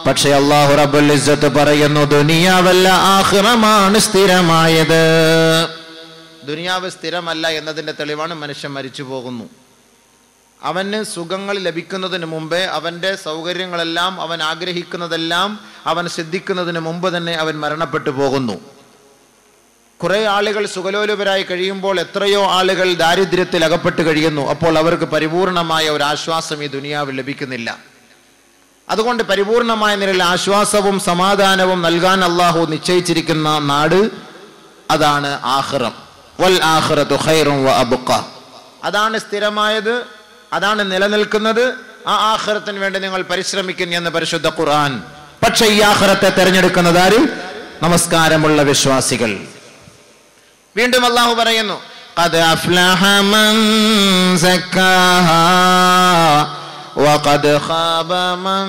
പക്ഷെ അള്ളാഹു റബ്ബുൽ ഇസ്സത്ത് പറയുന്നു ദുനിയാവല്ല ആഖിറമാണ് സ്ഥിരമായത് ദുനിയാവ് സ്ഥിരമല്ല എന്നതിന്റെ തെളിവാണ് മനുഷ്യൻ മരിച്ചു പോകുന്നു അവന് സുഖങ്ങൾ ലഭിക്കുന്നതിന് മുമ്പേ അവൻ്റെ സൗകര്യങ്ങളെല്ലാം അവൻ ആഗ്രഹിക്കുന്നതെല്ലാം അവൻ സിദ്ധിക്കുന്നതിന് മുമ്പ് തന്നെ അവൻ മരണപ്പെട്ടു പോകുന്നു കുറെ ആളുകൾ സുഖലോലുപരായി കഴിയുമ്പോൾ എത്രയോ ആളുകൾ ദാരിദ്ര്യത്തിൽ അകപ്പെട്ട് കഴിയുന്നു അപ്പോൾ അവർക്ക് പരിപൂർണമായ ഒരു ആശ്വാസം ഈ ദുനിയാവിൽ ലഭിക്കുന്നില്ല അതുകൊണ്ട് പരിപൂർണമായ നിലയിൽ ആശ്വാസവും സമാധാനവും നൽകാൻ അള്ളാഹു നിശ്ചയിച്ചിരിക്കുന്ന നാട് അതാണ് ആഹ്റം വൽ ആഹ്റത്തു ഖൈറും വ അബുക്ക അതാണ് സ്ഥിരമായത് അതാണ് നിലനിൽക്കുന്നത് ആ ആഹ്റത്തിന് വേണ്ടി നിങ്ങൾ പരിശ്രമിക്കുന്നു എന്ന് പരിശുദ്ധ ഖുർആൻ പക്ഷെ ഈ ആഹ്റത്തെ തെരഞ്ഞെടുക്കുന്നത് ആര് നമസ്കാരമുള്ള വിശ്വാസികൾ വീണ്ടും അള്ളാഹു പറയുന്നു قد أفلح من زكاها وقد خاب من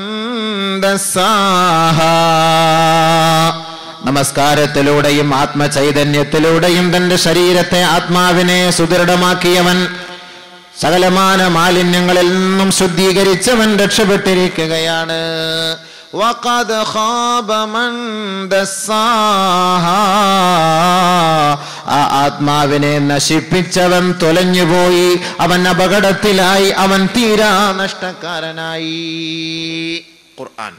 دساها നമസ്കാരത്തിലൂടെയും ആത്മചൈതന്യത്തിലൂടെയും തന്റെ ശരീരത്തെ ആത്മാവിനെ സുദൃഢമാക്കിയവൻ സകലമാന മാലിന്യങ്ങളിൽ നിന്നും ശുദ്ധീകരിച്ചവൻ രക്ഷപ്പെട്ടിരിക്കുകയാണ് وقد خاب من دساها. ആ ആത്മാവിനെ നശിപ്പിച്ചവൻ തൊലഞ്ഞുപോയി അവൻ അപകടത്തിലായി അവൻ തീരാ നഷ്ടക്കാരനായി ഖുർആൻ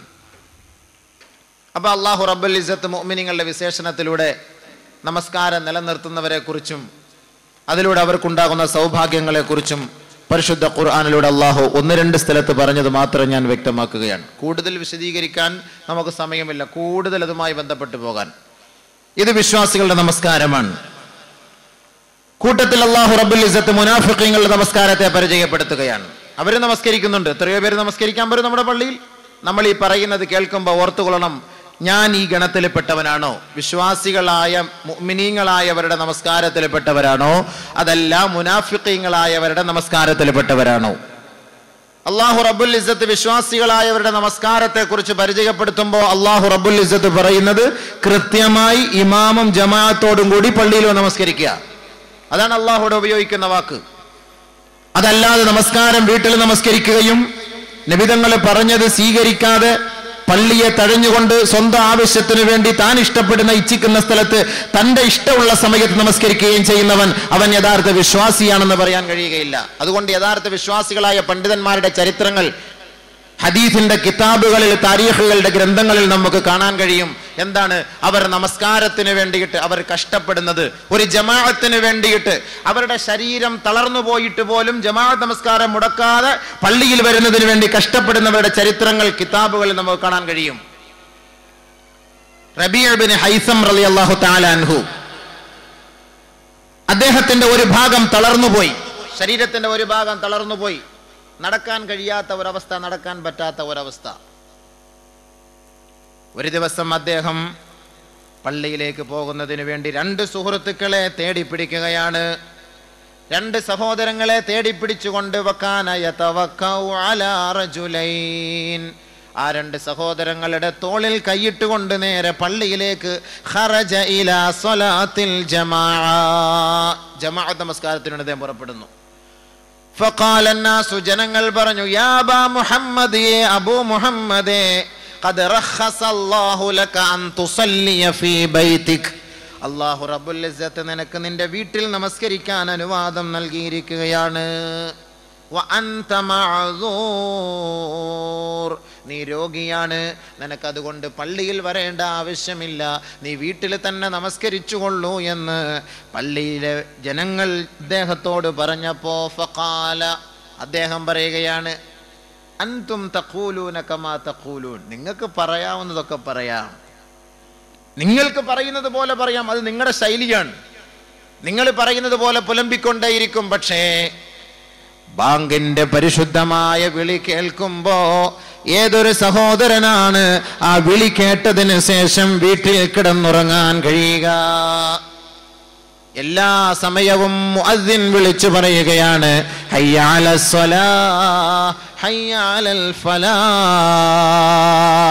അപ്പൊ അള്ളാഹു റബ്ബുൽ ഇസത്ത് മോമിനിങ്ങളുടെ വിശേഷണത്തിലൂടെ നമസ്കാരം നിലനിർത്തുന്നവരെ കുറിച്ചും അതിലൂടെ അവർക്കുണ്ടാകുന്ന സൗഭാഗ്യങ്ങളെക്കുറിച്ചും പരിശുദ്ധ ഖുർആാനിലൂടെ അള്ളാഹു ഒന്ന് രണ്ട് സ്ഥലത്ത് പറഞ്ഞത് മാത്രം ഞാൻ വ്യക്തമാക്കുകയാണ് കൂടുതൽ വിശദീകരിക്കാൻ നമുക്ക് സമയമില്ല കൂടുതൽ അതുമായി ബന്ധപ്പെട്ടു പോകാൻ ഇത് വിശ്വാസികളുടെ നമസ്കാരമാണ് കൂട്ടത്തിൽ അള്ളാഹു റബ്ബുൽ ഇസത്ത് മുനാഫിഖീങ്ങളുടെ നമസ്കാരത്തെ പരിചയപ്പെടുത്തുകയാണ് അവർ നമസ്കരിക്കുന്നുണ്ട് എത്രയോ പേര് നമസ്കരിക്കാൻ വരും നമ്മുടെ പള്ളിയിൽ നമ്മൾ ഈ പറയുന്നത് കേൾക്കുമ്പോൾ ഓർത്തുകൊള്ളണം ഞാൻ ഈ ഗണത്തിൽപ്പെട്ടവനാണോ വിശ്വാസികളായ മുഅ്മിനീങ്ങളായവരുടെ നമസ്കാരത്തിൽപ്പെട്ടവരാണോ അതല്ല മുനാഫിഖീങ്ങളായവരുടെ നമസ്കാരത്തിൽപ്പെട്ടവരാണോ അള്ളാഹു റബ്ബുൽ ഇസ്സത്ത് വിശ്വാസികളായവരുടെ നമസ്കാരത്തെ കുറിച്ച് പരിചയപ്പെടുത്തുമ്പോൾ അള്ളാഹു റബ്ബുൽ ഇസ്സത്ത് പറയുന്നത് കൃത്യമായി ഇമാമും ജമാഅത്തോടും കൂടി പള്ളിയിൽ വന്ന് നമസ്കരിക്കുക അതാണ് അള്ളാഹുടെ ഉപയോഗിക്കുന്ന വാക്ക് അതല്ലാതെ നമസ്കാരം വീട്ടിൽ നമസ്കരിക്കുകയും നിബിതങ്ങൾ പറഞ്ഞത് സ്വീകരിക്കാതെ പള്ളിയെ തഴഞ്ഞുകൊണ്ട് സ്വന്തം ആവശ്യത്തിന് വേണ്ടി താൻ ഇഷ്ടപ്പെടുന്ന ഇച്ഛിക്കുന്ന സ്ഥലത്ത് തന്റെ ഇഷ്ടമുള്ള സമയത്ത് നമസ്കരിക്കുകയും ചെയ്യുന്നവൻ അവൻ യഥാർത്ഥ വിശ്വാസിയാണെന്ന് പറയാൻ കഴിയുകയില്ല അതുകൊണ്ട് യഥാർത്ഥ വിശ്വാസികളായ പണ്ഡിതന്മാരുടെ ചരിത്രങ്ങൾ ഹദീഫിന്റെ കിതാബുകളിൽ താരീഖുകളുടെ ഗ്രന്ഥങ്ങളിൽ നമുക്ക് കാണാൻ കഴിയും എന്താണ് അവർ നമസ്കാരത്തിന് വേണ്ടിയിട്ട് അവർ കഷ്ടപ്പെടുന്നത് ഒരു ജമാഅത്തിന് വേണ്ടിയിട്ട് അവരുടെ ശരീരം തളർന്നു പോയിട്ട് പോലും ജമാഅത്ത് നമസ്കാരം മുടക്കാതെ പള്ളിയിൽ വരുന്നതിന് വേണ്ടി കഷ്ടപ്പെടുന്നവരുടെ ചരിത്രങ്ങൾ കിതാബുകളിൽ നമുക്ക് കാണാൻ കഴിയും റബിയബിന് ഹൈസം റലി അള്ളാഹു താലാൻഹു അദ്ദേഹത്തിന്റെ ഒരു ഭാഗം തളർന്നുപോയി ശരീരത്തിന്റെ ഒരു ഭാഗം തളർന്നുപോയി നടക്കാൻ കഴിയാത്ത ഒരവസ്ഥ നടക്കാൻ പറ്റാത്ത ഒരവസ്ഥ ഒരു ദിവസം അദ്ദേഹം പള്ളിയിലേക്ക് പോകുന്നതിന് വേണ്ടി രണ്ട് സുഹൃത്തുക്കളെ തേടി പിടിക്കുകയാണ് രണ്ട് സഹോദരങ്ങളെ തേടി പിടിച്ചുകൊണ്ട് ആ രണ്ട് സഹോദരങ്ങളുടെ തോളിൽ കൈയിട്ടുകൊണ്ട് നേരെ പള്ളിയിലേക്ക് ഖറജ ഇലാ സ്വലാത്തിൽ ജമാഅ ജമാഅത്ത് നമസ്കാരത്തിനുണ്ട് അദ്ദേഹം പുറപ്പെടുന്നു فقال الناس ജനങ്ങൾ പറഞ്ഞു യാ അബാ മുഹമ്മദ് യേ അബൂ മുഹമ്മദേ قد رخص الله لك أن تصلي في بيتك അള്ളാഹു റബ്ബുൽ ഇസ്സത്ത് നിനക്ക് നിന്റെ വീട്ടിൽ നമസ്കരിക്കാൻ അനുവാദം നൽകിയിരിക്കുകയാണ് വഅൻത മഅ്ദൂർ. നീ രോഗിയാണ് നിനക്ക് അതുകൊണ്ട് പള്ളിയിൽ വരേണ്ട ആവശ്യമില്ല നീ വീട്ടിൽ തന്നെ നമസ്കരിച്ചുകൊള്ളൂ എന്ന് പള്ളിയിലെ ജനങ്ങൾ അദ്ദേഹത്തോട് പറഞ്ഞപ്പോ ഫഖാല അദ്ദേഹം പറയുകയാണ് അൻതും തഖൂലൂന കമാ തഖൂലൂൻ നിങ്ങൾക്ക് പറയാവുന്നതൊക്കെ പറയാം നിങ്ങൾക്ക് പറയുന്നത് പോലെ പറയാം അത് നിങ്ങളുടെ ശൈലിയാണ് നിങ്ങൾ പറയുന്നത് പോലെ പുലമ്പിക്കൊണ്ടേയിരിക്കും പക്ഷേ ബാങ്കിന്റെ പരിശുദ്ധമായ വിളി കേൾക്കുമ്പോ ഏതൊരു സഹോദരനാണ് ആ വിളി കേട്ടതിന് ശേഷം വീട്ടിൽ കിടന്നുറങ്ങാൻ കഴിയുക എല്ലാ സമയവും മുഅദ്ദിൻ വിളിച്ചു പറയുകയാണ് ഹയ്യാല സ്വലാ ഹയ്യാലൽ ഫലാ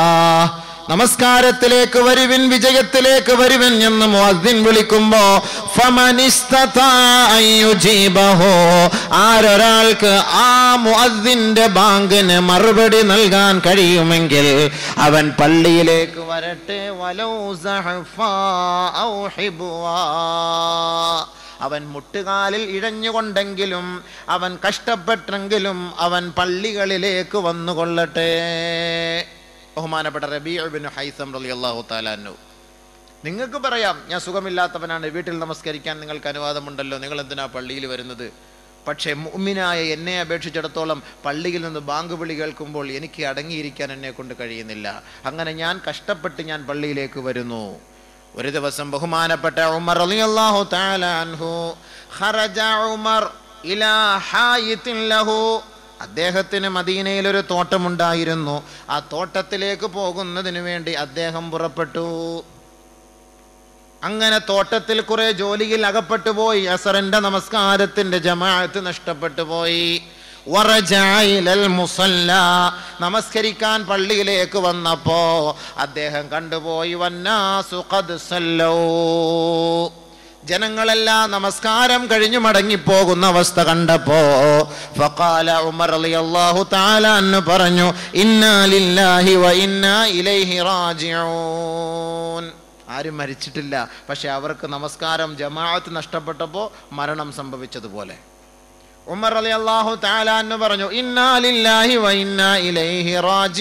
നമസ്കാരത്തിലേക്ക് വരുവിൻ വിജയത്തിലേക്ക് വരുവിൻ എന്ന് മുഅദ്ദിൻ വിളിക്കുമ്പോ فمن استطاع أن يجيبه ആരൊരാൾക്ക് ആ മുഅദ്ദിന്റെ ബാങ്കിന് മറുപടി നൽകാൻ കഴിയുമെങ്കിൽ അവൻ പള്ളിയിലേക്ക് വരട്ടെ വലൗ സഹഫാ ഔ ഹിബ്വാ. അവൻ മുട്ടുകാലിൽ ഇഴഞ്ഞുകൊണ്ടെങ്കിലും അവൻ കഷ്ടപ്പെട്ടെങ്കിലും അവൻ പള്ളികളിലേക്ക് വന്നുകൊള്ളട്ടെ ബഹുമാനപ്പെട്ട റബീഅബിൻ ഹൈസം റളിയല്ലാഹു താലാന്നു നിങ്ങൾക്ക് പറയാം ഞാൻ സുഖമില്ലാത്തവനാണ് വീട്ടിൽ നമസ്കരിക്കാൻ നിങ്ങൾക്ക് അനുവാദമുണ്ടല്ലോ നിങ്ങൾ എന്തിനാ പള്ളിയിൽ വരുന്നത് പക്ഷേ മുഅ്മിനായ എന്നെ അപേക്ഷിച്ചിടത്തോളം പള്ളിയിൽ നിന്ന് ബാങ്ക് വിളി കേൾക്കുമ്പോൾ എനിക്ക് അടങ്ങിയിരിക്കാൻ എന്നെ കൊണ്ട് കഴിയുന്നില്ല അങ്ങനെ ഞാൻ കഷ്ടപ്പെട്ട് ഞാൻ പള്ളിയിലേക്ക് വരുന്നു ഒരു ദിവസം ബഹുമാനപ്പെട്ട ഉമർ റളിയല്ലാഹു തആല അൻഹു ഖറജ ഉമർ ഇലാ ഹായിത്തിൻ ലഹു അദ്ദേഹത്തിന് മദീനയിൽ ഒരു തോട്ടമുണ്ടായിരുന്നു ആ തോട്ടത്തിലേക്ക് പോകുന്നതിന് വേണ്ടി അദ്ദേഹം പുറപ്പെട്ടു അങ്ങനെ തോട്ടത്തിൽ കുറെ ജോലിയിൽ അകപ്പെട്ടു പോയി അസറിന്റെ നമസ്കാരത്തിന്റെ ജമാഅത്ത് നഷ്ടപ്പെട്ടു പോയി വറജഅ ഇലൽ മുസല്ല നമസ്കരിക്കാൻ പള്ളിയിലേക്ക് വന്നപ്പോ അദ്ദേഹം കണ്ടുപോയി വന്നാസു ഖദ് സല്ലൗ ജനങ്ങളെല്ലാം നമസ്കാരം കഴിഞ്ഞു മടങ്ങിപ്പോകുന്ന അവസ്ഥ കണ്ടപ്പോ ഫഖാല ഉമർ റളിയല്ലാഹു തആല അന്ന് പറഞ്ഞു ഇന്നാ ലില്ലാഹി വ ഇന്നാ ഇലൈഹി റാജിഊൻ ആരും മരിച്ചിട്ടില്ല പക്ഷെ അവർക്ക് നമസ്കാരം ജമാഅത്ത് നഷ്ടപ്പെട്ടപ്പോൾ മരണം സംഭവിച്ചതുപോലെ ഉമർ അലി അള്ളാഹു താലാന്ന് പറഞ്ഞു ഇന്നാ ലില്ലാഹി വ ഇന്നാ ഇലൈഹി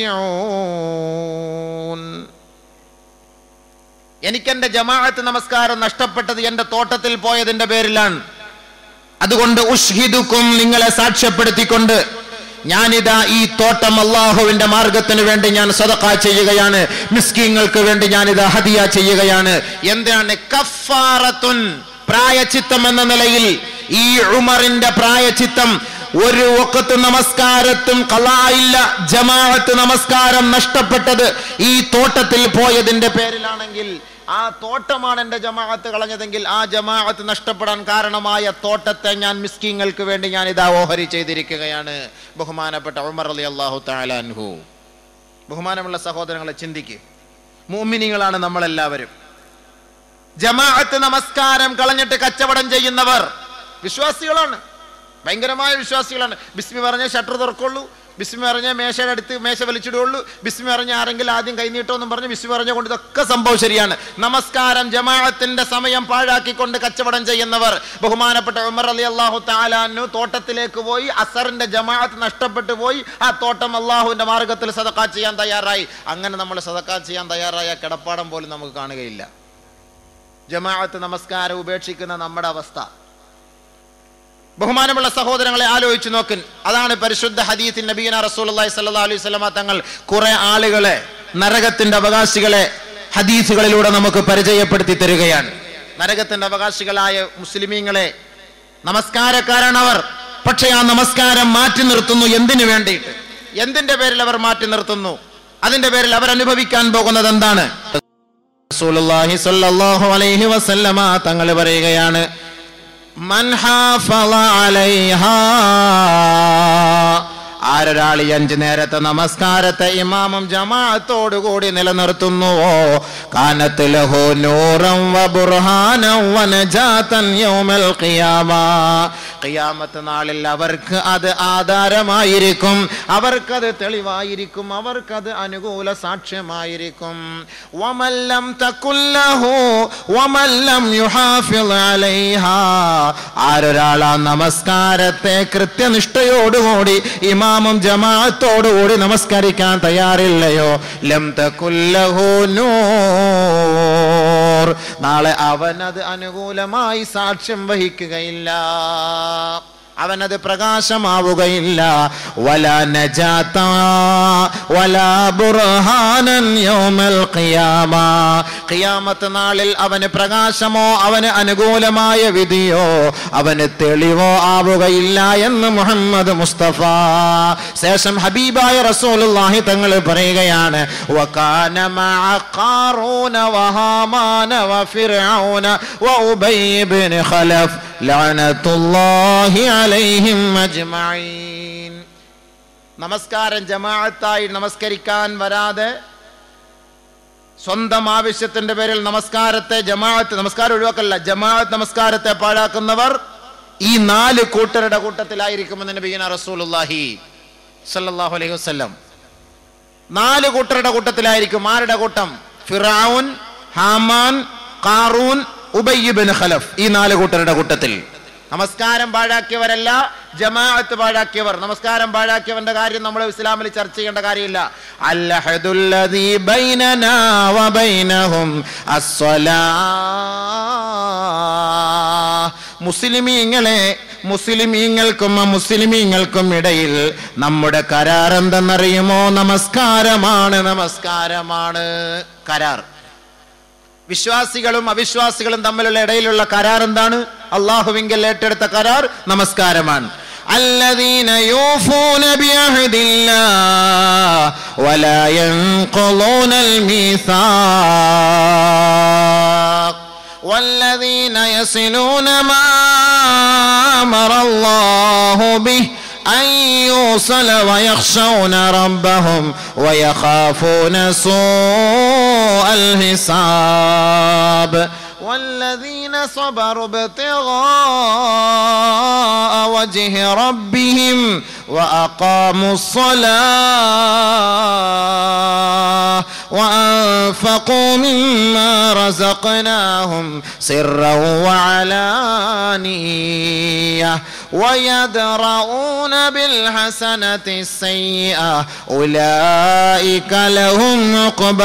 റാജിഊൻ എനിക്കെന്റെ ജമാഅത്ത് നമസ്കാരം നഷ്ടപ്പെട്ടത് എന്റെ തോട്ടത്തിൽ പോയതിന്റെ പേരിലാണ് അതുകൊണ്ട് ഉഷ്ഹിദുക്കും നിങ്ങളെ സാക്ഷ്യപ്പെടുത്തിക്കൊണ്ട് ഞാനിതാ ഈ തോട്ടം അള്ളാഹുവിന്റെ മാർഗത്തിന് വേണ്ടി ഞാൻ സദക്ക ചെയ്യുകയാണ് മിസ്കീങ്ങൾക്ക് വേണ്ടി ഞാനിതാ ഹദിയ ചെയ്യുകയാണ് എന്താണ് കഫാറത്തുൻ പ്രായച്ചിത്തം എന്ന നിലയിൽ ഈ ഉമറിന്റെ പ്രായച്ചിത്തം ഒരു ഒക്കത്ത് നമസ്കാരത്തും കലായില്ല ജമാഅത്ത് നമസ്കാരം നഷ്ടപ്പെട്ടത് ഈ തോട്ടത്തിൽ പോയതിന്റെ പേരിലാണെങ്കിൽ ആ തോട്ടമാണ് എൻ്റെ ജമാഅത്ത് കളഞ്ഞതെങ്കിൽ ആ ജമാഅത്ത് നഷ്ടപ്പെടാൻ കാരണമായ തോട്ടത്തെ ഞാൻ മിസ്കിങ്ങൾക്ക് വേണ്ടി ഞാൻ ഇതാ ഓഹരി ചെയ്തിരിക്കുകയാണ് ബഹുമാനപ്പെട്ട ഉമർ അലി അള്ളാഹു താലാൻഹു ബഹുമാനമുള്ള സഹോദരങ്ങളെ ചിന്തിക്ക് മൂമിനികളാണ് നമ്മളെല്ലാവരും ജമാഅത്ത് നമസ്കാരം കളഞ്ഞിട്ട് കച്ചവടം ചെയ്യുന്നവർ വിശ്വാസികളാണ് ഭയങ്കരമായ വിശ്വാസികളാണ് ബിസ്മി പറഞ്ഞ ഷട്ടർ തുറക്കുള്ളൂ ബിസ്മി പറഞ്ഞ മേശയുടെ അടുത്ത് മേശ വലിച്ചിടുള്ളൂ ബിസ്മി പറഞ്ഞ ആരെങ്കിലും ആദ്യം കൈനീട്ടോന്നും പറഞ്ഞ് ബിസ്മി പറഞ്ഞുകൊണ്ട് ഇതൊക്കെ സംഭവം ശരിയാണ് നമസ്കാരം ജമാഅത്തിന്റെ സമയം പാഴാക്കിക്കൊണ്ട് കച്ചവടം ചെയ്യുന്നവർ ബഹുമാനപ്പെട്ട ഉമർ അലി അള്ളാഹു താലാനു തോട്ടത്തിലേക്ക് പോയി അസറിന്റെ ജമാഅത്ത് നഷ്ടപ്പെട്ടു പോയി ആ തോട്ടം അള്ളാഹുവിന്റെ മാർഗത്തിൽ സദക്കാ ചെയ്യാൻ തയ്യാറായി അങ്ങനെ നമ്മൾ സദക്കാ ചെയ്യാൻ തയ്യാറായ കിടപ്പാടം പോലും നമുക്ക് കാണുകയില്ല ജമാഅത്ത് നമസ്കാരം ഉപേക്ഷിക്കുന്ന നമ്മുടെ അവസ്ഥ ബഹുമാനമുള്ള സഹോദരങ്ങളെ ആലോചിച്ച് നോക്കിൻ അതാണ് പരിശുദ്ധ ഹദീത്തിൻ നബീന റസൂലുള്ളാഹി സ്വല്ലല്ലാഹു അലൈഹി വസല്ലമ തങ്ങൾ കുറെ ആളുകളെ നരകത്തിന്റെ അവകാശികളെ ഹദീസുകളിലൂടെ നമുക്ക് പരിചയപ്പെടുത്തി തരികയാണ് നരകത്തിന്റെ അവകാശികളായ മുസ്ലിമീങ്ങളെ നമസ്കാരക്കാരാണവർ പക്ഷേ ആ നമസ്കാരം മാറ്റി നിർത്തുന്നു എന്തിനു വേണ്ടിയിട്ട് എന്തിന്റെ പേരിൽ അവർ മാറ്റി നിർത്തുന്നു അതിന്റെ പേരിൽ അവർ അനുഭവിക്കാൻ പോകുന്നത് എന്താണ് റസൂലുള്ളാഹി സ്വല്ലല്ലാഹു അലൈഹി വസല്ലമ തങ്ങൾ പറയുകയാണ് മൻ ഹാഫള അലൈഹാ ആരൊരാൾ ഈ അഞ്ചു നേരത്തെ നമസ്കാരത്തെ ഇമാമും ജമാഅത്തോടു കൂടി നിലനിർത്തുന്നുവോ കാനത്ത് ലഹു നൂറം വ ബുർഹാനം വ നജാതൻ യൗമൽ ഖിയാമ ഖിയാമത്ത് നാളിൽ അവർക്ക് അത് ആധാരമായിരിക്കും അവർക്കത് തെളിവായിരിക്കും അവർക്കത് അനുകൂല സാക്ഷ്യമായിരിക്കും വമല്ലം തക്കുല്ലഹു വമല്ലം യുഹാഫിൾ അലൈഹാ ആരൊരാൾ ആ നമസ്കാരത്തെ കൃത്യനിഷ്ഠയോടുകൂടി ഇമാമും ജമാഅത്തോടുകൂടി നമസ്കരിക്കാൻ തയ്യാറില്ലയോ ലം തക്കുല്ലഹു നൂർ നാളെ അവനത് അനുകൂലമായി സാക്ഷ്യം വഹിക്കുകയില്ല അവനത് പ്രകാശമാവുകയില്ല വല നജാത വല ബുർഹാനൻ യൗമൽ ഖിയാമ ഖിയാമത്ത് നാളിൽ അവന് പ്രകാശമോ അവന് അനുകൂലമായ വിധിയോ അവന് തെളിവോ ആവുകയില്ല എന്ന് മുഹമ്മദ് മുസ്തഫ ശേഷം ഹബീബായ റസൂലുള്ളാഹി തങ്ങൾ പറയുകയാണ് വകാന മഅ ഖാറൂന വഹാമാന വഫിർഔന വഉബൈ ഇബ്നു ഖലഫ് ലഅനത്തുല്ലാഹി അലൈഹിം അജ്മഈൻ നമസ്കാരം ജമാഅത്തായി നമസ്കരിക്കാൻ വരാതെ സ്വന്തം ആവശ്യത്തിന്റെ പേരിൽ നമസ്കാരത്തെ ജമാഅത്ത് നമസ്കാരം ഒഴിവാക്കല്ല ജമാഅത്ത് നമസ്കാരത്തെ പാഴാക്കുന്നവർ ഈ നാല് കൂട്ടരുടെ കൂട്ടത്തിലായിരിക്കുമെന്ന് നബീന റസൂലുള്ളാഹി സല്ലല്ലാഹു അലൈഹി വസല്ലം നാല് കൂട്ടരുടെ കൂട്ടത്തിലായിരിക്കും ആരുടെ കൂട്ടം Firaun Haman Qarun Ubayy bin Khalaf ഈ നാല് കൂട്ടരുടെ കൂട്ടത്തിൽ നമസ്കാരം പാഴാക്കിയവരല്ല ജമാഅത്ത് പാഴാക്കിയവർ നമസ്കാരം പാഴാക്കിയവന്റെ കാര്യം നമ്മൾ ഇസ്ലാമിൽ ചർച്ച ചെയ്യേണ്ട കാര്യമില്ല അല്ലഹദുല്ലദീ ബൈനനാ വബൈനഹും അസ്സലാ മുസ്ലിമീങ്ങളെ മുസ്ലിമീങ്ങൾക്കും മുസ്ലിമീങ്ങൾക്കും ഇടയിൽ നമ്മുടെ കരാർ എന്തെന്നറിയുമോ നമസ്കാരമാണ് നമസ്കാരമാണ് കരാർ വിശ്വാസികളും അവിശ്വാസികളും തമ്മിലുള്ള ഇടയിലുള്ള കരാർ എന്താണ് അള്ളാഹുവിങ്കൽ ഏറ്റെടുത്ത കരാർ നമസ്കാരമാണ് الذين يوفون بعهد الله ولا ينقضون الميثاق والذين يصلون ما أمر الله به أن يوصل ويخشون ربهم ويخافون سوء الحساب والذين صبروا ابتغاء وجه ربهم وأقاموا الصلاة وأنفقوا مما رزقناهم سرا وعلانية ويدرؤون بالحسنة السيئة أولئك لهم عقبى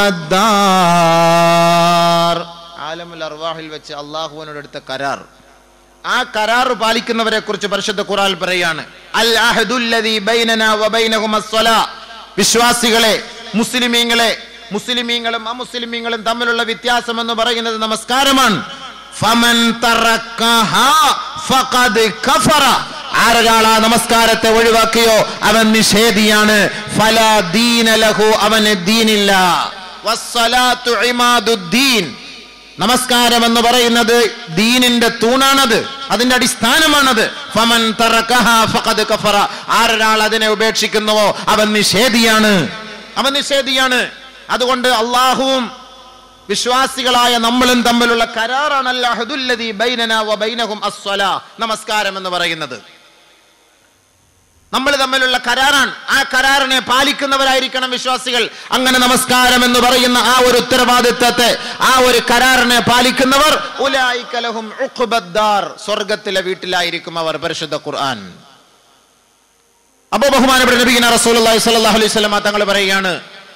الدار ആലമുൽ അർവാഹിൽ വെച്ച് അള്ളാഹുവിനോട് എടുത്ത കരാർ ആ കരാർ പാലിക്കുന്നവരെ കുറിച്ച് പരിശുദ്ധ ഖുറാൻ പറയാണ് അൽ അഹദുല്ലദീ ബൈനനാ വബൈനഹും അസ്സലാ വിശ്വാസികളെ മുസ്ലിമീങ്ങളെ മുസ്ലിമീങ്ങളും അമുസ്ലിമീങ്ങളും തമ്മിലുള്ള വ്യത്യാസം എന്ന് പറയുന്നത് നമസ്കാരമാണ് ഫമൻ തറക്കഹാ ഫഖദ് കഫറ ആരൊരാൾ ആ നമസ്കാരത്തെ ഒഴിവാക്കിയോ അവൻ നിഷേധിയാണ് ഫലാ ദീന ലഹു അവന് ദീനില്ല വസ്സലാത്തു ഇമാദുദ്ദീൻ നമസ്കാരം എന്ന് പറയുന്നത് ദീനിന്റെ തൂണാണത് അതിന്റെ അടിസ്ഥാനമാണത് ഫമൻ തറക്കഹ ഫഖദ് കഫറ ആരൊരാൾ അതിനെ ഉപേക്ഷിക്കുന്നുവോ അവൻ നിഷേധിയാണ് അവൻ നിഷേധിയാണ് അതുകൊണ്ട് അള്ളാഹുവും വിശ്വാസികളായ നമ്മളും തമ്മിലുള്ള കരാറാണ് അല്ലാഹുദുല്ലദീ ബൈനനാ വ ബൈനഹും അസ്സലാ നമസ്കാരം എന്ന് പറയുന്നത് നമ്മൾ തമ്മിലുള്ള കരാറാണ് ആ കരാറിനെ പാലിക്കുന്നവരായിരിക്കണം വിശ്വാസികൾ അങ്ങനെ നമസ്കാരം എന്ന് പറയുന്ന ആ ഒരു ഉത്തരവാദിത്വത്തെ ആ ഒരു കരാറിനെ പാലിക്കുന്നവർ ഉലായിക്കലഹും ഉഖ്ബദ്ദാർ സ്വർഗത്തിലെ വീട്ടിലായിരിക്കും അവർ പരിശുദ്ധ ഖുർആൻ അപ്പോ ബഹുമാനപ്പെട്ട നബീന റസൂലുള്ളാഹി സ്വല്ലല്ലാഹു അലൈഹി വസല്ലം തങ്ങൾ പറയുകയാണ്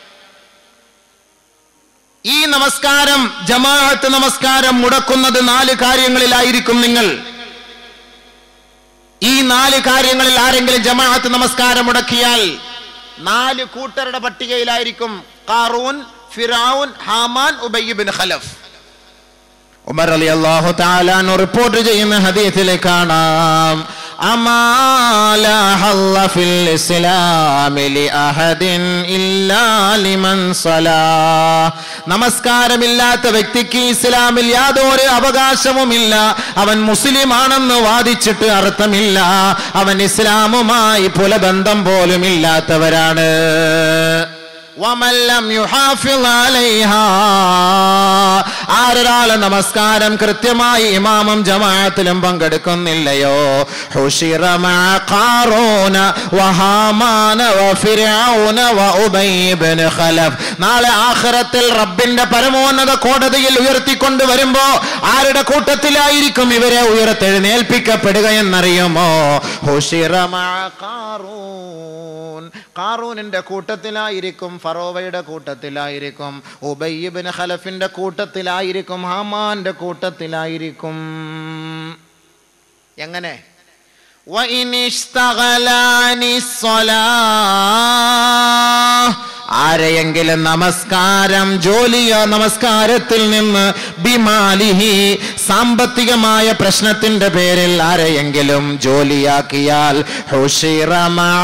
ഈ നമസ്കാരം ജമാഅത്ത് നമസ്കാരം മുടക്കുന്നത് നാല് കാര്യങ്ങളിലായിരിക്കും നിങ്ങൾ ഈ നാല് കാര്യങ്ങളിൽ ആരെങ്കിലും ജമാഅത്ത് നമസ്കാരം മുടക്കിയാൽ നാല് കൂട്ടരുടെ പട്ടികയിലായിരിക്കും Qarun Firaun Haman Ubayy bin Khalaf Umar Ali അള്ളാഹു താലാൻ റിപ്പോർട്ട് ചെയ്യുന്ന ഹദീസിൽ കാണാം അമാല ഹല്ല ഫിൽ ഇസ്ലാമി ലിഅഹദിൻ ഇല്ലാ ലിമൻ സലാ നമസ്കാരമില്ലാത്ത വ്യക്തിക്ക് ഇസ്ലാമിൽ യാതൊരു അവകാശവുമില്ല അവൻ മുസ്ലിം ആണെന്ന് വാദിച്ചിട്ട് അർത്ഥമില്ല അവൻ ഇസ്ലാമുമായി പുലബന്ധം പോലും ഇല്ലാത്തവരാണ് വമല്ലം യുഹാഫിൾ അലൈഹാ ആരൊരാള് നമസ്കാരം കൃത്യമായി ഇമാമും ജമാഅത്തിലും പങ്കെടുക്കുന്നില്ലയോ ഹുഷിറ മഅ ഖാറൂന വഹാമാന വഫിർഔന വഉബൈ ഇബ്നു ഖലഫ് നാളെ ആഖിറത്തിൽ റബ്ബിന്റെ പരമോന്നത കോടതിയിൽ ഉയർത്തിക്കൊണ്ട് വരുമ്പോ ആരുടെ കൂട്ടത്തിലായിരിക്കും ഇവരെ ഉയർത്തെഴുന്നേൽപ്പിക്കപ്പെടുക എന്നറിയുമോ ഹുഷിറ മഅ ഖാറൂൻ ഖാറൂനിന്റെ കൂട്ടത്തിലായിരിക്കും ഫറോവയുടെ കൂട്ടത്തിലായിരിക്കും ഉബയ്യബിന് ഖലഫിന്റെ കൂട്ടത്തിലായിരിക്കും ഹാമാന്റെ കൂട്ടത്തിലായിരിക്കും എങ്ങനെ وإن اشتغل عن الصلاة ആരെയെങ്കിലും നമസ്കാരം ജോലിയോ നമസ്കാരത്തിൽ നിന്ന് ബിമാലിഹി സാമ്പത്തികമായ പ്രശ്നത്തിന്റെ പേരിൽ ആരെയെങ്കിലും ജോലിയാക്കിയാൽ ഹുഷിറ മഅ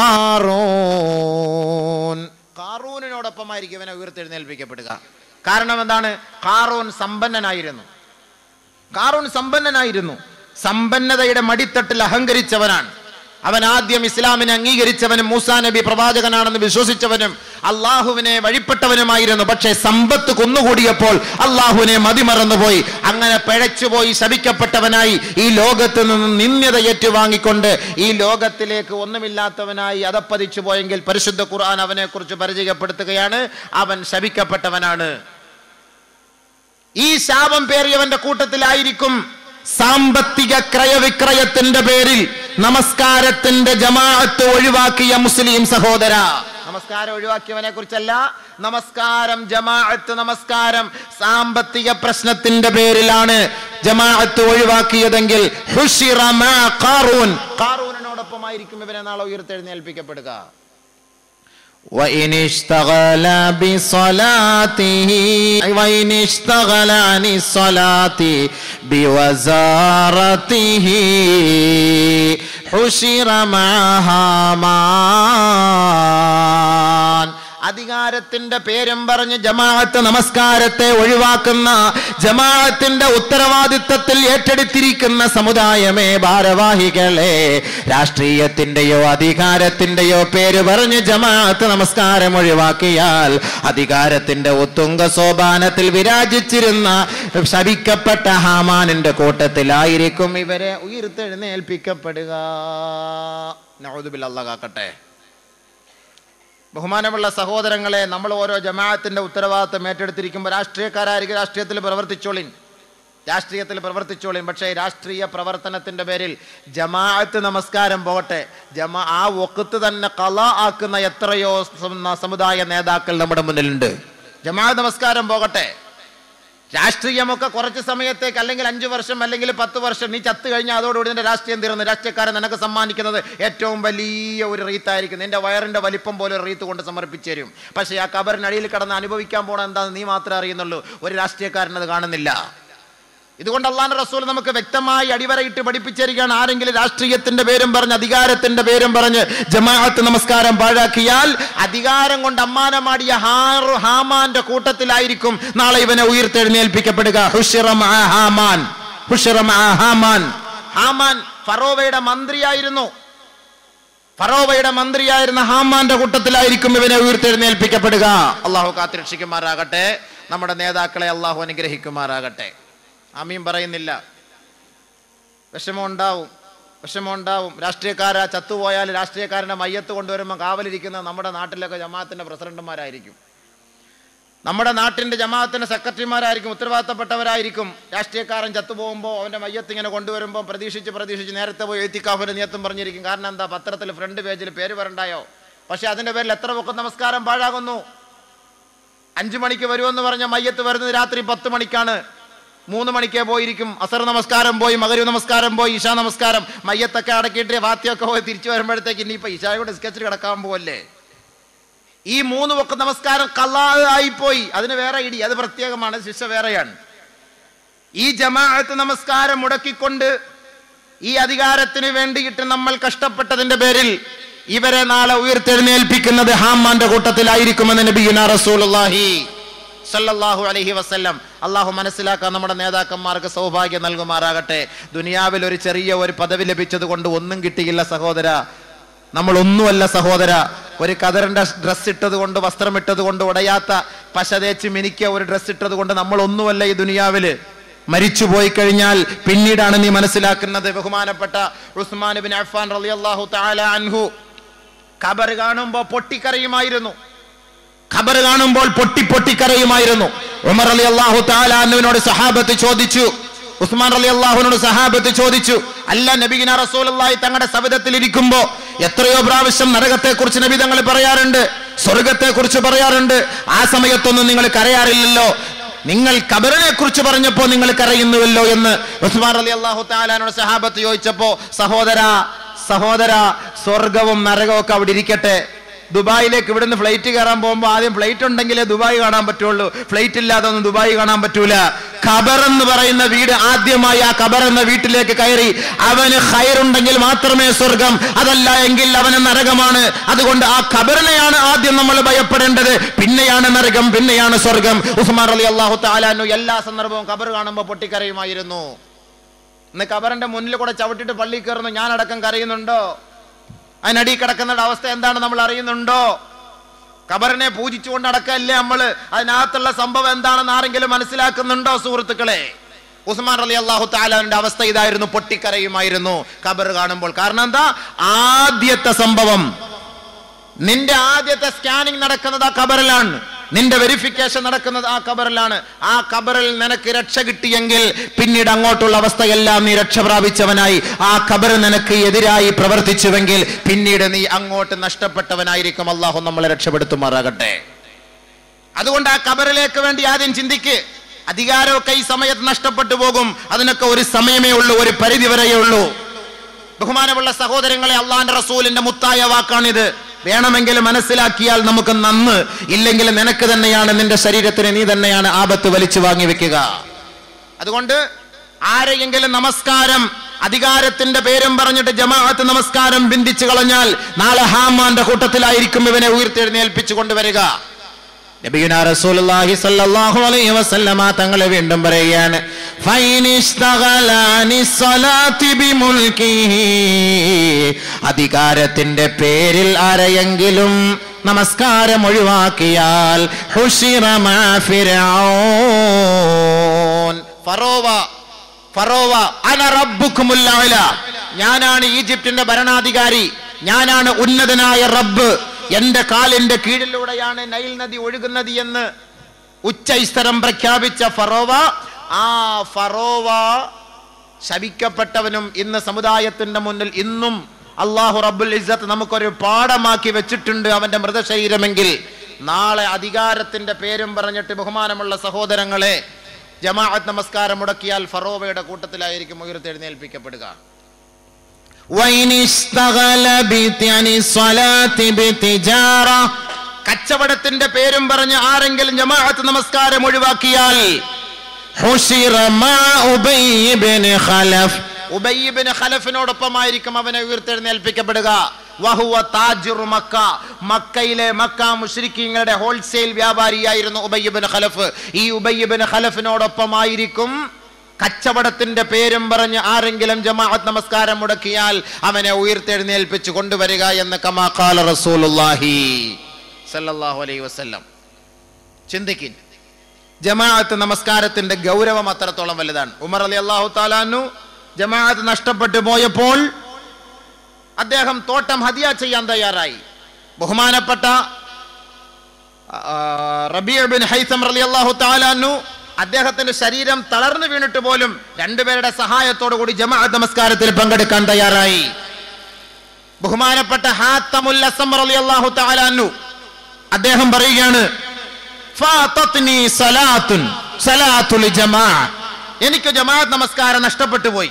ഖാറൂൻ ഖാറൂനിനോടൊപ്പമായിരിക്കും ഇവനെ ഉയർത്തെഴുന്നേൽപ്പിക്കപ്പെടുക കാരണം എന്താണ് ഖാറൂൻ സമ്പന്നനായിരുന്നു ഖാറൂൻ സമ്പന്നനായിരുന്നു സമ്പന്നതയുടെ മടിത്തട്ടിൽ അഹങ്കരിച്ചവനാണ് അവൻ ആദ്യം ഇസ്ലാമിനെ അംഗീകരിച്ചവനും മൂസാ നബി പ്രവാചകനാണെന്ന് വിശ്വസിച്ചവനും അള്ളാഹുവിനെ വഴിപ്പെട്ടവനുമായിരുന്നു പക്ഷേ സമ്പത്ത് കുന്നുകൂടിയപ്പോൾ അള്ളാഹുവിനെ മതിമറന്നുപോയി അങ്ങനെ പിഴച്ചുപോയി ശപിക്കപ്പെട്ടവനായി ഈ ലോകത്ത് നിന്ന് നിന്ദ്യത ഏറ്റുവാങ്ങിക്കൊണ്ട് ഈ ലോകത്തിലേക്ക് ഒന്നുമില്ലാത്തവനായി അതപ്പതിച്ചു പോയെങ്കിൽ പരിശുദ്ധ ഖുർആൻ അവനെ കുറിച്ച് പരിചയപ്പെടുത്തുകയാണ് അവൻ ശപിക്കപ്പെട്ടവനാണ് ഈ ശാപം പേറിയവന്റെ കൂട്ടത്തിലായിരിക്കും സാമ്പത്തിക ക്രയവിക്രയത്തിന്റെ പേരിൽ നമസ്കാരത്തിന്റെ ജമാഅത്ത് ഒഴിവാക്കിയ മുസ്ലിം സഹോദര നമസ്കാരം ഒഴിവാക്കിയവനെ കുറിച്ചല്ല നമസ്കാരം ജമാഅത്ത് നമസ്കാരം സാമ്പത്തിക പ്രശ്നത്തിന്റെ പേരിലാണ് ജമാഅത്ത് ഒഴിവാക്കിയതെങ്കിൽ ഹുഷിറ മാ ഖാറൂൻ ഖാറൂനിനോടൊപ്പമായിരിക്കും ഇവനെ നാളെ ഉയർത്തെഴുന്നേൽപ്പിക്കപ്പെടുക وإن اشتغل بصلاته وإن اشتغل عن الصلاة بوزارته حشر معها مان അധികാരത്തിന്റെ പേരും പറഞ്ഞ് ജമാഅത്ത് നമസ്കാരത്തെ ഒഴിവാക്കുന്ന ജമാഅത്തിന്റെ ഉത്തരവാദിത്തത്തിൽ ഏറ്റെടുത്തിരിക്കുന്ന സമുദായമേ ഭാരവാഹികളെ രാഷ്ട്രീയത്തിന്റെയോ അധികാരത്തിന്റെയോ പേര് പറഞ്ഞ് ജമാഅത്ത് നമസ്കാരം ഒഴിവാക്കിയാൽ അധികാരത്തിന്റെ ഉത്തുംഗ സോപാനത്തിൽ വിരാജിച്ചിരുന്ന ശപിക്കപ്പെട്ട ഹാമാനിന്റെ കൂട്ടത്തിലായിരിക്കും ഇവരെ ഉയർത്തെഴുന്നേൽപ്പിക്കപ്പെടുക നൗദുബിൽ അല്ലാഹ് കാക്കട്ടെ ബഹുമാനമുള്ള സഹോദരങ്ങളെ നമ്മൾ ഓരോ ജമാഅത്തിന്റെ ഉത്തരവാദിത്തം ഏറ്റെടുത്തിരിക്കുമ്പോൾ രാഷ്ട്രീയക്കാരായിരിക്കും രാഷ്ട്രീയത്തിൽ പ്രവർത്തിച്ചോളിൻ രാഷ്ട്രീയത്തിൽ പ്രവർത്തിച്ചോളിൻ പക്ഷേ രാഷ്ട്രീയ പ്രവർത്തനത്തിന്റെ പേരിൽ ജമാഅത്ത് നമസ്കാരം പോകട്ടെ ജമാ ആ ഒക്കത്ത് തന്നെ കല ആക്കുന്ന എത്രയോ സം- സമുദായ നേതാക്കൾ നമ്മുടെ മുന്നിലുണ്ട് ജമാഅത്ത് നമസ്കാരം പോകട്ടെ രാഷ്ട്രീയമൊക്കെ കുറച്ച് സമയത്തേക്ക് അല്ലെങ്കിൽ അഞ്ചു വർഷം അല്ലെങ്കിൽ പത്ത് വർഷം നീ ചത്തു കഴിഞ്ഞാൽ അതോടുകൂടി നിന്റെ രാഷ്ട്രീയം തീർന്നു രാഷ്ട്രീയക്കാരൻ നിനക്ക് സമ്മാനിക്കുന്നത് ഏറ്റവും വലിയ ഒരു റീത്തായിരിക്കും നിന്റെ വയറിന്റെ വലിപ്പം പോലെ ഒരു റീത്ത് കൊണ്ട് സമർപ്പിച്ചു തരും പക്ഷേ ആ കബറിനടിയിൽ കിടന്ന് അനുഭവിക്കാൻ പോണ എന്താണെന്ന് നീ മാത്രമേ അറിയുന്നുള്ളൂ ഒരു രാഷ്ട്രീയക്കാരൻ അത് കാണുന്നില്ല ഇതുകൊണ്ട് അള്ളാഹ് റസൂൽ നമുക്ക് വ്യക്തമായി അടിവരയിട്ട് പഠിപ്പിച്ചിരിക്കുകയാണ് ആരെങ്കിലും രാഷ്ട്രീയത്തിന്റെ പേരും പറഞ്ഞ് അധികാരത്തിന്റെ പേരും പറഞ്ഞ് ജമാഅത്ത് നമസ്കാരം പാഴാക്കിയാൽ അധികാരം കൊണ്ട് അമ്മാനമാടിയ ഹാറു ഹാമാന്റെ കൂട്ടത്തിലായിരിക്കും നാളെ ഇവനെ ഉയർത്തെഴുന്നേൽപ്പിക്കപ്പെടുക ഹുഷിറ മഅ ഹാമാൻ ഹുഷിറ മഅ ഹാമാൻ ഹാമാൻ ഫറോവയുടെ മന്ത്രിയായിരുന്നു ഫറോവയുടെ മന്ത്രിയായിരുന്ന ഹാമാന്റെ കൂട്ടത്തിലായിരിക്കും ഇവനെ ഉയർത്തെഴുന്നേൽപ്പിക്കപ്പെടുക അള്ളാഹു കാത്തിരക്ഷിക്കുമാറാകട്ടെ നമ്മുടെ നേതാക്കളെ അള്ളാഹു അനുഗ്രഹിക്കുമാറാകട്ടെ ആമീൻ പറയുന്നില്ല വിഷമം ഉണ്ടാവും വിഷമം ഉണ്ടാവും രാഷ്ട്രീയക്കാരാ ചത്തുപോയാൽ രാഷ്ട്രീയക്കാരൻ്റെ മയ്യത്ത് കൊണ്ടുവരുമ്പോൾ കാവലിരിക്കുന്ന നമ്മുടെ നാട്ടിലൊക്കെ ജമാഅത്തിൻ്റെ പ്രസിഡന്റുമാരായിരിക്കും നമ്മുടെ നാട്ടിൻ്റെ ജമാഅത്തിൻ്റെ സെക്രട്ടറിമാരായിരിക്കും ഉത്തരവാദിത്തപ്പെട്ടവരായിരിക്കും രാഷ്ട്രീയക്കാരൻ ചത്തുപോകുമ്പോൾ അവൻ്റെ മയ്യത്ത് ഇങ്ങനെ കൊണ്ടുവരുമ്പോൾ പ്രതീക്ഷിച്ച് പ്രതീക്ഷിച്ച് നേരത്തെ പോയി എത്തിക്കാഫിൻ്റെ നിയത്തും പറഞ്ഞിരിക്കും കാരണം എന്താ പത്രത്തിൽ ഫ്രണ്ട് പേജിൽ പേര് വരണ്ടായോ പക്ഷേ അതിൻ്റെ പേരിൽ എത്ര പൊക്കം നമസ്കാരം പാഴാകുന്നു അഞ്ചു മണിക്ക് വരുമെന്ന് പറഞ്ഞ മയ്യത്ത് വരുന്നത് രാത്രി പത്ത് മണിക്കാണ് മൂന്ന് മണിക്കേ പോയിരിക്കും അസർ നമസ്കാരം പോയി മകരു നമസ്കാരം പോയി ഇഷാ നമസ്കാരം മയ്യത്തൊക്കെ അടക്കിയിട്ട് വാത്തിയൊക്കെ പോയി തിരിച്ചു വരുമ്പോഴത്തേക്ക് ഇനിയിപ്പോൾ ഇഷായുടെ സ്കെച്ചിൽ കിടക്കാൻ പോവല്ലേ ഈ മൂന്ന് വക്ക നമസ്കാരം കള്ളായി പോയി അതിന് വേറെ ഇടി അത് പ്രത്യേകമാണ് ശിക്ഷ വേറെയാണ് ഈ ജമാഅത്ത് നമസ്കാരം മുടക്കിക്കൊണ്ട് ഈ അധികാരത്തിന് വേണ്ടിയിട്ട് നമ്മൾ കഷ്ടപ്പെട്ടതിന്റെ പേരിൽ ഇവരെ നാളെ ഉയർത്തെഴുന്നേൽപ്പിക്കുന്നത് ഹാമാന്റെ കൂട്ടത്തിലായിരിക്കുമെന്ന് നബിയുന റസൂലുള്ളാഹി സല്ലല്ലാഹു അലൈഹി വസല്ലം അള്ളാഹു മനസ്സിലാക്കാൻ നമ്മുടെ നേതാക്കന്മാർക്ക് സൗഭാഗ്യം നൽകുമാറാകട്ടെ ദുനിയാവിൽ ഒരു ചെറിയ ഒരു പദവി ലഭിച്ചത് കൊണ്ട് ഒന്നും കിട്ടിയില്ല സഹോദര നമ്മൾ ഒന്നുമല്ല സഹോദര ഒരു കതറിന്റെ ഡ്രസ് ഇട്ടത് കൊണ്ട് വസ്ത്രം ഇട്ടത് കൊണ്ട് ഉടയാത്ത പശ തേച്ച് മിനിക്കിയ ഒരു ഡ്രസ് ഇട്ടത് കൊണ്ട് നമ്മൾ ഒന്നുമല്ല ഈ ദുനിയാവില് മരിച്ചു പോയി കഴിഞ്ഞാൽ പിന്നീടാണ് നീ മനസ്സിലാക്കുന്നത് ബഹുമാനപ്പെട്ട ഉസ്മാൻ ബിൻ അഫ്ഫാൻ റളിയല്ലാഹു തആല അൻഹു ഖബർ കാണുമ്പോൾ പൊട്ടിക്കരയുമായിരുന്നു ഖബർ കാണുമ്പോൾ പൊട്ടി പൊട്ടിക്കരയുമായിരുന്നു ഉമർ അലി അള്ളാഹു താലാനുവിനോട് സഹാബത്ത് ചോദിച്ചു ഉസ്മാൻ അലി അള്ളാഹുവിനോട് സഹാബത്ത് ചോദിച്ചു അല്ല നബിഗിന റസൂലി തങ്ങളുടെ സവിധത്തിൽ ഇരിക്കുമ്പോ എത്രയോ പ്രാവശ്യം നരകത്തെ കുറിച്ച് നബി തങ്ങൾ പറയാറുണ്ട് സ്വർഗത്തെ കുറിച്ച് പറയാറുണ്ട് ആ സമയത്തൊന്നും നിങ്ങൾ കരയാറില്ലല്ലോ നിങ്ങൾ കബറിനെ കുറിച്ച് പറഞ്ഞപ്പോ നിങ്ങൾ കരയുന്നുവല്ലോ എന്ന് ഉസ്മാൻ അലി അള്ളാഹു താലാനോട് സഹാബത്ത് ചോദിച്ചപ്പോ സഹോദര സഹോദര സ്വർഗവും നരകവും ഒക്കെ അവിടെ ഇരിക്കട്ടെ ദുബായിലേക്ക് ഇവിടുന്ന് ഫ്ലൈറ്റ് കയറാൻ പോകുമ്പോൾ ആദ്യം ഫ്ലൈറ്റ് ഉണ്ടെങ്കിലേ ദുബായ് കാണാൻ പറ്റുള്ളൂ ഫ്ലൈറ്റ് ഇല്ലാതെ ഒന്നും ദുബായ് കാണാൻ പറ്റൂല ഖബർ എന്ന് പറയുന്ന വീട് ആദ്യമായി ആ ഖബർ എന്ന വീട്ടിലേക്ക് കയറി അവന് ഹൈറുണ്ടെങ്കിൽ മാത്രമേ സ്വർഗം അതല്ല എങ്കിൽ അവന് നരകമാണ് അതുകൊണ്ട് ആ ഖബറിനെയാണ് ആദ്യം നമ്മൾ ഭയപ്പെടേണ്ടത് പിന്നെയാണ് നരകം പിന്നെയാണ് സ്വർഗം ഉസ്മാൻ അലി അള്ളാഹു താലാനു എല്ലാ സന്ദർഭവും ഖബർ കാണുമ്പോൾ പൊട്ടിക്കരയുമായിരുന്നു ഇന്ന് ഖബറിന്റെ മുന്നിൽ കൂടെ ചവിട്ടിട്ട് പള്ളി കയറുന്നു ഞാൻ അടക്കം കരയുന്നുണ്ടോ അതിനടി കിടക്കുന്നയുടെ അവസ്ഥ എന്താണ് നമ്മൾ അറിയുന്നുണ്ടോ ഖബറിനെ പൂജിച്ചുകൊണ്ട് നടക്കല്ലേ നമ്മൾ അതിനകത്തുള്ള സംഭവം എന്താണെന്ന് ആരെങ്കിലും മനസ്സിലാക്കുന്നുണ്ടോ സുഹൃത്തുക്കളെ ഉസ്മാൻ അലി അള്ളാഹു താലാന്റെ അവസ്ഥ ഇതായിരുന്നു പൊട്ടിക്കരയുമായിരുന്നു ഖബർ കാണുമ്പോൾ കാരണം എന്താ ആദ്യത്തെ സംഭവം നിന്റെ ആദ്യത്തെ സ്കാനിങ് നടക്കുന്നത് ആ ഖബറിലാണ് നിന്റെ വെരിഫിക്കേഷൻ നടക്കുന്നത് ആ ഖബറിലാണ് ആ ഖബറിൽ നിനക്ക് രക്ഷ കിട്ടിയെങ്കിൽ പിന്നീട് അങ്ങോട്ടുള്ള അവസ്ഥയെല്ലാം നീ രക്ഷ പ്രാപിച്ചവനായി ആ ഖബർ നിനക്ക് എതിരായി പ്രവർത്തിച്ചുവെങ്കിൽ പിന്നീട് നീ അങ്ങോട്ട് നഷ്ടപ്പെട്ടവനായിരിക്കും അള്ളാഹു നമ്മളെ രക്ഷപ്പെടുത്തുമാറാകട്ടെ അതുകൊണ്ട് ആ ഖബറിലേക്ക് വേണ്ടി ആദ്യം ചിന്തിക്ക് അധികാരമൊക്കെ ഈ സമയത്ത് നഷ്ടപ്പെട്ടു പോകും അതിനൊക്കെ ഒരു സമയമേ ഉള്ളൂ ഒരു പരിധി വരെയേ ഉള്ളൂ ബഹുമാനമുള്ള സഹോദരങ്ങളെ അള്ളാന്റെ റസൂലിന്റെ മുത്തായ വാക്കാണിത് വേണമെങ്കിൽ മനസ്സിലാക്കിയാൽ നമുക്ക് നന്ന് ഇല്ലെങ്കിൽ നിനക്ക് തന്നെയാണ് നിന്റെ ശരീരത്തിന് നീ തന്നെയാണ് ആപത്ത് വലിച്ചു വാങ്ങി വെക്കുക അതുകൊണ്ട് ആരെയെങ്കിലും നമസ്കാരം അധികാരത്തിന്റെ പേരും പറഞ്ഞിട്ട് ജമാഅത്ത് നമസ്കാരം ബിന്ദിച്ചു കളഞ്ഞാൽ നാളെ ഹാമാന്റെ കൂട്ടത്തിലായിരിക്കും ഇവനെ ഉയർത്തെഴുന്നേൽപ്പിച്ചു കൊണ്ടുവരിക നബിയുന റസൂലുള്ളാഹി സ്വല്ലല്ലാഹു അലൈഹി വസല്ലമ തങ്ങൾ വീണ്ടും പറയുകയാണ് ഫൈനിഷ്തഗലാനി സ്വലാത്തി ബിമുൽകിഹി അധികാരത്തിന്റെ പേരിൽ ആരെയെങ്കിലും നമസ്കാരം ഒഴിവാക്കിയാൽ ഹുഷിറ മാ ഫിർഔൻ ഫറോവ ഫറോവ അന റബ്ബുക്കുമുൽ അഅല ഞാനാണ് ഈജിപ്തിന്റെ ഭരണാധികാരി ഞാനാണ് ഉന്നതനായ റബ്ബ് എന്റെ കാലിന്റെ കീഴിലൂടെയാണ് നൈൽ നദി ഒഴുകുന്നത് എന്ന് ഉച്ചൈസ്തരം പ്രഖ്യാപിച്ച ഫറോവ ആ ഫറോവ ശപിക്കപ്പെട്ടവനും ഇന്ന് സമുദായത്തിന്റെ മുന്നിൽ ഇന്നും അള്ളാഹു റബ്ബുൽ ഇസ്സത്ത് നമുക്കൊരു പാഠമാക്കി വെച്ചിട്ടുണ്ട് അവന്റെ മൃതശരീരമെങ്കിൽ നാളെ അധികാരത്തിന്റെ പേരും പറഞ്ഞിട്ട് ബഹുമാനമുള്ള സഹോദരങ്ങളെ ജമാഅത്ത് നമസ്കാരം മുടക്കിയാൽ ഫറോവയുടെ കൂട്ടത്തിലായിരിക്കും ഉയർത്തെഴുന്നേൽപ്പിക്കപ്പെടുക وإن اشتغل بتعني الصلاة بتجارة കച്ചവടത്തിന്റെ പേരും പറഞ്ഞ് ആരെങ്കിലും ജമാഅത്ത് നമസ്കാരം ഒഴിവാക്കിയാൽ حشر مع أبي بن خلف ഉബയ്യബിന് ഖലഫിനോടൊപ്പമായിരിക്കും അവനെ ഉയർത്തെഴുന്നേൽപ്പിക്കപ്പെടുക വഹുവ താജിറു മക്ക മക്കയിലെ മക്ക മുഷ്രിക്കീങ്ങളുടെ ഹോൾസെയിൽ വ്യാപാരിയായിരുന്നു ഉബയ്യബിന് ഖലഫ് ഈ ഉബയ്യബിന് ഖലഫിനോടൊപ്പമായിരിക്കും കച്ചവടത്തിന്റെ പേരും പറഞ്ഞ് ആരെങ്കിലും ജമാഅത്ത് നമസ്കാരം മുടക്കിയാൽ അവനെ ഉയർത്തെഴുന്നേൽപ്പിച്ചു കൊണ്ടുവരിക എന്ന് കമാഖാല റസൂലുള്ളാഹി സല്ലല്ലാഹു അലൈഹി വസല്ലം ചിന്തിക്കിൻ ജമാഅത്ത് നമസ്കാരത്തിന്റെ ഗൗരവം അത്രത്തോളം വലുതാണ് ഉമർ അലി അള്ളാഹു താലാനു ജമാഅത്ത് നഷ്ടപ്പെട്ടു പോയപ്പോൾ അദ്ദേഹം തോട്ടം ഹദിയ ചെയ്യാൻ തയ്യാറായി ബഹുമാനപ്പെട്ട റബിയ ബിൻ ഹൈസം റലി അള്ളാഹു താലാനു അദ്ദേഹത്തിന്റെ ശരീരം തളർന്നു വീണിട്ട് പോലും രണ്ടുപേരുടെ സഹായത്തോടു കൂടി ജമാഅത്ത് നമസ്കാരത്തിൽ പങ്കെടുക്കാൻ തയ്യാറായി ബഹുമാനപ്പെട്ട ഹാത്തമുൽ അസം റലി അള്ളാഹു താലാനു അദ്ദേഹം പറയുകയാണ് ഫാത്തത്നി സലാത്തുൻ സലാത്തുൽ ജമാ എനിക്ക് ജമാഅത്ത് നമസ്കാരം നഷ്ടപ്പെട്ടു പോയി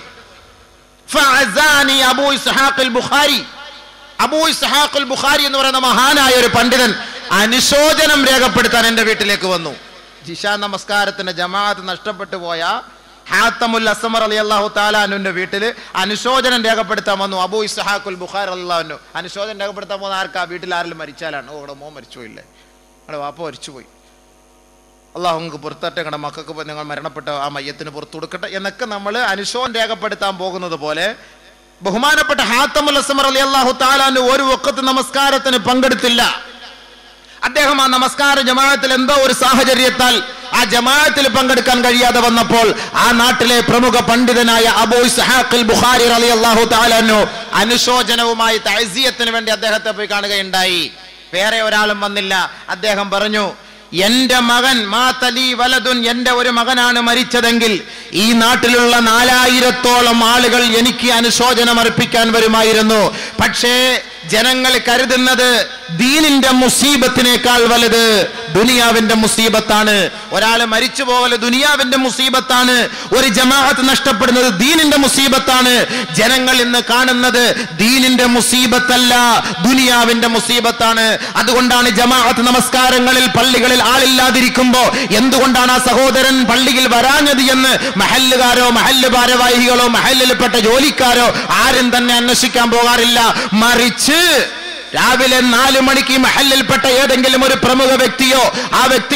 ഫഅസാനി അബൂ ഇസ്ഹാഖ് ബുഖാരി അബൂ ഇസ്ഹാഖ് ബുഖാരി എന്ന് പറയുന്ന മഹാനായ ഒരു പണ്ഡിതൻ അനുശോചനം രേഖപ്പെടുത്താൻ എൻ്റെ വീട്ടിലേക്ക് വന്നു ജിഷാ നമസ്കാരത്തിന്റെ ജമാഅത്ത് നഷ്ടപ്പെട്ടു പോയ ഹാത്തമുൽ അസമർ അലി അള്ളാഹു താലാനുവിന്റെ വീട്ടിൽ അനുശോചനം രേഖപ്പെടുത്താൻ വന്നു അബൂ ഇസ്ഹാഖുൽ ബുഖാർ അള്ളാഹുനു അനുശോചനം രേഖപ്പെടുത്താൻ പോകുന്ന ആർക്കാ വീട്ടിൽ ആരെങ്കിലും മരിച്ചാലാണ് ഓ ഇവിടെ മോൻ മരിച്ചുപോയില്ലേ നിങ്ങളുടെ വാപ്പ മരിച്ചുപോയി അള്ളാഹു നിങ്ങൾക്ക് പുറത്തട്ടെ നിങ്ങളുടെ മക്കൾക്ക് പോയി നിങ്ങൾ മരണപ്പെട്ട ആ മയ്യത്തിന് പുറത്തു കൊടുക്കട്ടെ എന്നൊക്കെ നമ്മൾ അനുശോചനം രേഖപ്പെടുത്താൻ പോകുന്നത് പോലെ ബഹുമാനപ്പെട്ട ഹാത്തമുൽ അസ്മർ അലി അള്ളാഹു താലാന് ഒരു വക്കത്ത് നമസ്കാരത്തിന് പങ്കെടുത്തില്ല അദ്ദേഹം ആ നമസ്കാര ജമാഅത്തിൽ എന്തോ ഒരു സാഹചര്യത്താൽ ആ ജമാഅത്തിൽ പങ്കെടുക്കാൻ കഴിയാതെ വന്നപ്പോൾ ആ നാട്ടിലെ പ്രമുഖ പണ്ഡിതനായ അബൂ ഇസ്ഹാഖിൽ ബുഖാരി അലി അള്ളാഹു താലാനു അനുശോചനവുമായി തഴസിയത്തിന് വേണ്ടി അദ്ദേഹത്തെ പോയി കാണുകയുണ്ടായി വേറെ ഒരാളും വന്നില്ല അദ്ദേഹം പറഞ്ഞു എന്റെ മകൻ മാതലി വലതുൻ എന്റെ ഒരു മകനാണ് മരിച്ചതെങ്കിൽ ഈ നാട്ടിലുള്ള നാലായിരത്തോളം ആളുകൾ എനിക്ക് അനുശോചനം അർപ്പിക്കാൻ വരുമായിരുന്നു പക്ഷേ ജനങ്ങൾ കരുതുന്നത് ദീനിന്റെ മുസീബത്തിനേക്കാൾ വലുത് ദുനിയാവിന്റെ മുസീബത്താണ് ഒരാൾ മരിച്ചു പോകല് ദുനിയാവിന്റെ മുസീബത്താണ് ഒരു ജമാഅത്ത് നഷ്ടപ്പെടുന്നത് ദീനിന്റെ മുസീബത്താണ് ജനങ്ങൾ ഇന്ന് കാണുന്നത് ദീനിന്റെ മുസീബത്തല്ല ദുനിയാവിന്റെ മുസീബത്താണ് അതുകൊണ്ടാണ് ജമാഅത്ത് നമസ്കാരങ്ങളിൽ പള്ളികളിൽ ആളില്ലാതിരിക്കുമ്പോ എന്തുകൊണ്ടാണ് ആ സഹോദരൻ പള്ളിയിൽ വരാഞ്ഞത് എന്ന് മഹല്ലുകാരോ മഹല്ല് ഭാരവാഹികളോ മഹല്ലിൽപ്പെട്ട ജോലിക്കാരോ ആരും തന്നെ അന്വേഷിക്കാൻ പോകാറില്ല മറിച്ച് രാവിലെ നാല് മണിക്ക് ഈ മഹല്ലിൽപ്പെട്ട ഏതെങ്കിലും ഒരു പ്രമുഖ വ്യക്തിയോ ആ വ്യക്തിയുടെ മകനോ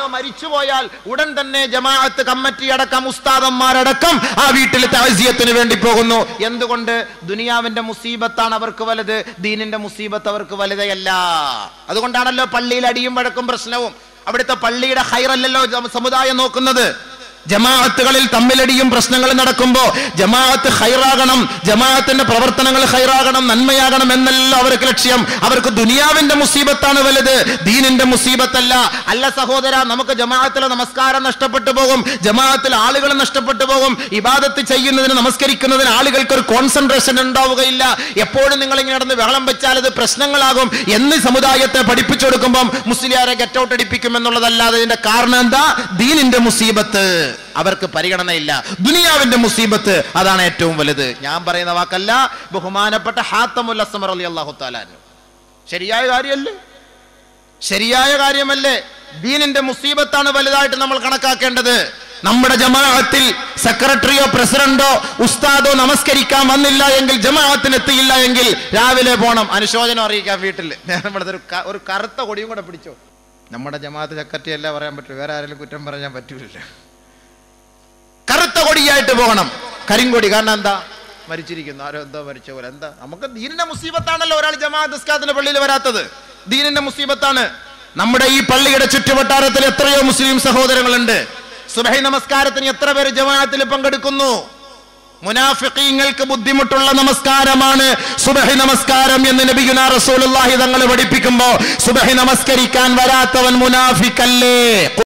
ആരോ മരിച്ചുപോയാൽ ഉടൻ തന്നെ ജമാഅത്ത് കമ്മിറ്റി അടക്കം ഉസ്താദന്മാരടക്കം ആ വീട്ടിൽ താഴ്സിയത്തിന് വേണ്ടി പോകുന്നു എന്തുകൊണ്ട് ദുനിയാവിന്റെ മുസീബത്താണ് അവർക്ക് വലുത് ദീനിന്റെ മുസീബത്ത് അവർക്ക് വലുതയല്ല അതുകൊണ്ടാണല്ലോ പള്ളിയിൽ അടിയും വഴക്കും പ്രശ്നവും അവിടുത്തെ പള്ളിയുടെ ഹൈറല്ലല്ലോ ജ- സമുദായം നോക്കുന്നത് ജമാഅത്തുകളിൽ തമ്മിലടിയും പ്രശ്നങ്ങളും നടക്കുമ്പോ ജമാഅത്ത് ഹൈറാകണം ജമാഅത്തിന്റെ പ്രവർത്തനങ്ങൾ ഹൈറാകണം നന്മയാകണം എന്നല്ല അവർക്ക് ലക്ഷ്യം അവർക്ക് ദുനിയാവിന്റെ മുസീബത്താണ് വലുത് ദീനിന്റെ മുസീബത്തല്ല അല്ല സഹോദര നമുക്ക് ജമാഅത്തിലെ നമസ്കാരം നഷ്ടപ്പെട്ടു പോകും ജമാഅത്തിൽ ആളുകൾ നഷ്ടപ്പെട്ടു പോകും ഇബാദത്ത് ചെയ്യുന്നതിന് നമസ്കരിക്കുന്നതിന് ആളുകൾക്ക് ഒരു കോൺസെൻട്രേഷൻ ഉണ്ടാവുകയില്ല എപ്പോഴും നിങ്ങൾ ഇങ്ങനെ നടന്ന് വെള്ളം വെച്ചാൽ അത് പ്രശ്നങ്ങളാകും എന്ന് സമുദായത്തെ പഠിപ്പിച്ചു കൊടുക്കുമ്പം മുസ്ലിയാരെ ഗെറ്റ് ഔട്ട് അടിപ്പിക്കും എന്നുള്ളതല്ലാതെ ഇതിന്റെ കാരണം എന്താ ദീനിന്റെ മുസീബത്ത് അവർക്ക് പരിഗണനയില്ല ദുനിയാവിന്റെ മുസീബത്ത് അതാണ് ഏറ്റവും വലുത് ഞാൻ പറയുന്ന വാക്കല്ല ബഹുമാനപ്പെട്ട ഹാത്തമുൽ അസ്മർ അലി അള്ളാഹു താലാൻ ശരിയായ കാര്യമല്ലേ ശരിയായ കാര്യമല്ലേ ദീനിന്റെ മുസീബത്താണ് വലുതായിട്ട് നമ്മൾ കണക്കാക്കേണ്ടത് നമ്മുടെ ജമാഅത്തിൽ സെക്രട്ടറിയോ പ്രസിഡന്റോ ഉസ്താദോ നമസ്കരിക്കാൻ വന്നില്ല എങ്കിൽ ജമാഅത്തിന് എത്തിയില്ല എങ്കിൽ രാവിലെ പോണം അനുശോചനം അറിയിക്കാൻ വീട്ടിൽ നമ്മുടെ ഒരു ക- ഒരു കറുത്ത കൊടിയും കൂടെ പിടിച്ചോ നമ്മുടെ ജമാഅത്ത് സെക്രട്ടറി അല്ല പറയാൻ പറ്റൂ വേറെ ആരെങ്കിലും കുറ്റം പറയാൻ പറ്റൂല കറുത്ത കൊടിയായിട്ട് പോകണം കരിങ്കൊടി കാരണം എന്താ മരിച്ചിരിക്കുന്നു ആരോ എന്തോ മരിച്ച പോലെ എന്താ നമുക്ക് ദീനിന്റെ മുസീബത്താണല്ലോ ഒരാൾ ജമാഅത്ത് നിസ്കാരത്തിന്റെ പള്ളിയിൽ വരാത്തത് ദീനിന്റെ മുസീബത്താണ് നമ്മുടെ ഈ പള്ളിയുടെ ചുറ്റുവട്ടാരത്തിൽ എത്രയോ മുസ്ലിം സഹോദരങ്ങളുണ്ട് സുബഹി നമസ്കാരത്തിന് എത്ര പേര് ജമാഅത്തിൽ പങ്കെടുക്കുന്നു മുനാഫിഖീങ്ങൾക്ക് ബുദ്ധിമുട്ടുള്ള നമസ്കാരമാണ് സുബഹി നമസ്കാരം എന്ന് നബിഗുന റസൂലുള്ളാഹി തങ്ങൾ പഠിപ്പിക്കുമ്പോ സുബഹി നമസ്കരിക്കാൻ വരാത്തവൻ മുനാഫിക്കല്ലേ